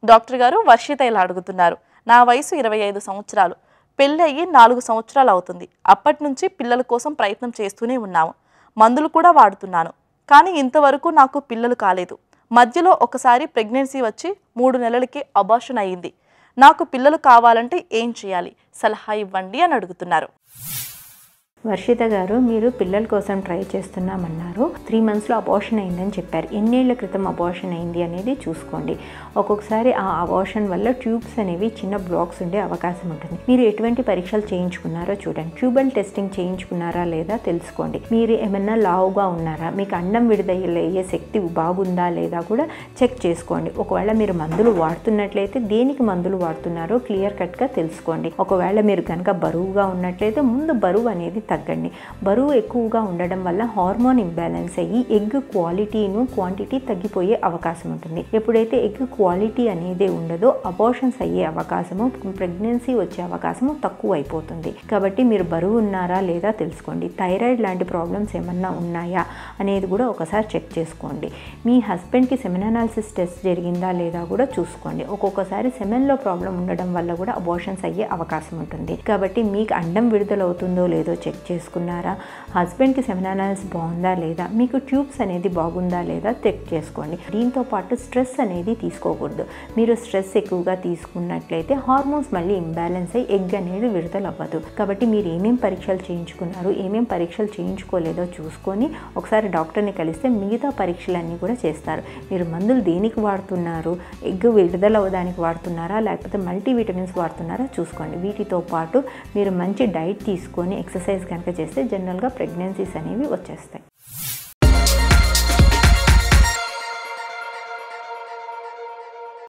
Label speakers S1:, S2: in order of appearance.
S1: doctor గారు వర్షిత ఇలా అడుగుతున్నారు నా వయసు ఇరవై ఐదు సంవత్సరాలు పెళ్ళి అయ్యి నాలుగు సంవత్సరాలు అవుతుంది అప్పటి నుంచి పిల్లల కోసం ప్రయత్నం చేస్తూనే ఉన్నాము మందులు కూడా వాడుతున్నాను కానీ ఇంతవరకు నాకు పిల్లలు కాలేదు మధ్యలో ఒకసారి ప్రెగ్నెన్సీ వచ్చి మూడు నెలలకి అబార్షన్ అయ్యింది నాకు పిల్లలు కావాలంటే ఏం చేయాలి సలహా ఇవ్వండి అని అడుగుతున్నారు
S2: వర్షిత గారు మీరు పిల్లల కోసం ట్రై చేస్తున్నామన్నారు త్రీ మంత్స్లో అబార్షన్ అయిందని చెప్పారు ఎన్నేళ్ల క్రితం అబార్షన్ అయింది అనేది చూసుకోండి ఒక్కొక్కసారి ఆ అబార్షన్ వల్ల ట్యూబ్స్ అనేవి చిన్న బ్లాక్స్ ఉండే అవకాశం ఉంటుంది మీరు ఎటువంటి పరీక్షలు చేయించుకున్నారో చూడండి ట్యూబల్ టెస్టింగ్ చేయించుకున్నారా లేదా తెలుసుకోండి మీరు ఏమన్నా లావుగా ఉన్నారా మీకు అండం విడుదలయ్యే శక్తి బాగుందా లేదా కూడా చెక్ చేసుకోండి ఒకవేళ మీరు మందులు వాడుతున్నట్లయితే దేనికి మందులు వాడుతున్నారో క్లియర్ కట్గా తెలుసుకోండి ఒకవేళ మీరు కనుక బరువుగా ఉన్నట్లయితే ముందు బరువు అనేది తగ్గండి బరువు ఎక్కువగా ఉండడం వల్ల హార్మోన్ ఇంబ్యాలెన్స్ అయ్యి ఎగ్ క్వాలిటీను క్వాంటిటీ తగ్గిపోయే అవకాశం ఉంటుంది ఎప్పుడైతే ఎగ్ క్వాలిటీ అనేది ఉండదో అబార్షన్స్ అయ్యే అవకాశము ప్రెగ్నెన్సీ వచ్చే అవకాశము తక్కువ అయిపోతుంది కాబట్టి మీరు బరువు ఉన్నారా లేదా తెలుసుకోండి థైరాయిడ్ లాంటి ప్రాబ్లమ్స్ ఏమన్నా ఉన్నాయా అనేది కూడా ఒకసారి చెక్ చేసుకోండి మీ హస్బెండ్కి సెమెనాలిసిస్ టెస్ట్ జరిగిందా లేదా కూడా చూసుకోండి ఒక్కొక్కసారి సెమెన్లో ప్రాబ్లం ఉండడం వల్ల కూడా అబార్షన్స్ అయ్యే అవకాశం ఉంటుంది కాబట్టి మీకు అండం విడుదలవుతుందో లేదో చెక్ చేసుకున్నారా హస్బెండ్కి సెమినానాలిస్ బాగుందా లేదా మీకు ట్యూబ్స్ అనేది బాగుందా లేదా చెక్ చేసుకోండి దీంతో పాటు స్ట్రెస్ అనేది తీసుకోకూడదు మీరు స్ట్రెస్ ఎక్కువగా తీసుకున్నట్లయితే హార్మోన్స్ మళ్ళీ ఇంబ్యాలెన్స్ అయ్యి ఎగ్ అనేది విడుదల అవ్వదు కాబట్టి మీరు ఏమేం పరీక్షలు చేయించుకున్నారు ఏమేం పరీక్షలు చేయించుకోలేదో చూసుకొని ఒకసారి డాక్టర్ని కలిస్తే మిగతా పరీక్షలన్నీ కూడా చేస్తారు మీరు మందులు దేనికి వాడుతున్నారు ఎగ్ విడుదల అవ్వడానికి వాడుతున్నారా లేకపోతే మల్టీవిటమిన్స్ వాడుతున్నారా చూసుకోండి వీటితో పాటు మీరు మంచి డైట్ తీసుకొని ఎక్సర్సైజ్ కనుక చేస్తే జనరల్గా ప్రెగ్నెన్సీస్ అనేవి వచ్చేస్తాయి